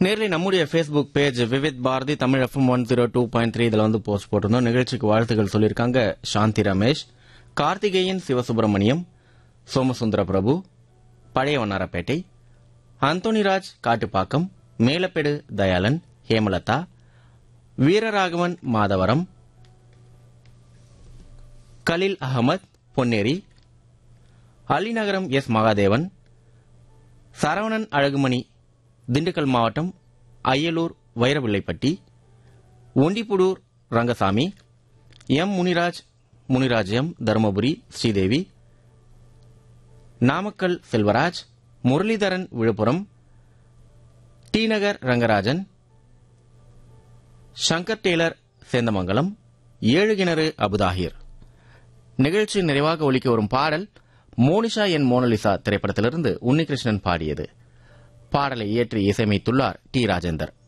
நேர்ல நம்முடைய Facebook page Vividh Bharati Tamil FM one zero two point three இதில் வந்து போஸ்ட் போட்டிருந்தோம் நிகழ்ச்சிக்கு வாழ்த்துக்கள் சொல்லியிருக்காங்க சாந்தி ரமேஷ் கார்த்திகேயன் சிவசுப்பிரமணியம் சோமசுந்தர பிரபு பழைய வண்ணாரப்பேட்டை அந்தோனிராஜ் காட்டுப்பாக்கம் மேலப்பெடு தயாளன் ஹேமலதா வீரராகவன் மாதவரம் கலில் அகமத் பொன்னேரி அலிநகரம் எஸ் மகாதேவன் சரவணன் அழகுமணி திண்டுக்கல் மாவட்டம் Ayyalur Vairavillaipatti Ondipudur Rangasamy M Muniraj Muniraj M Dharmapuri Sridevi Namakkal Selvaraj Muralidharan Viluppuram T Nagar Rangarajan Shankar tailor Sendamangalam ஏழு கிணறு அபுதாகிர் நிகழ்ச்சி நிறைவாக ஒலிக்க வரும் பாடல் மோனிஷா என் மோனலிசா திரைப்படத்திலிருந்து உன்னிகிருஷ்ணன் பாடியது பாடலை இயற்றி இசையமைத்துள்ளார் டி ராஜேந்தர்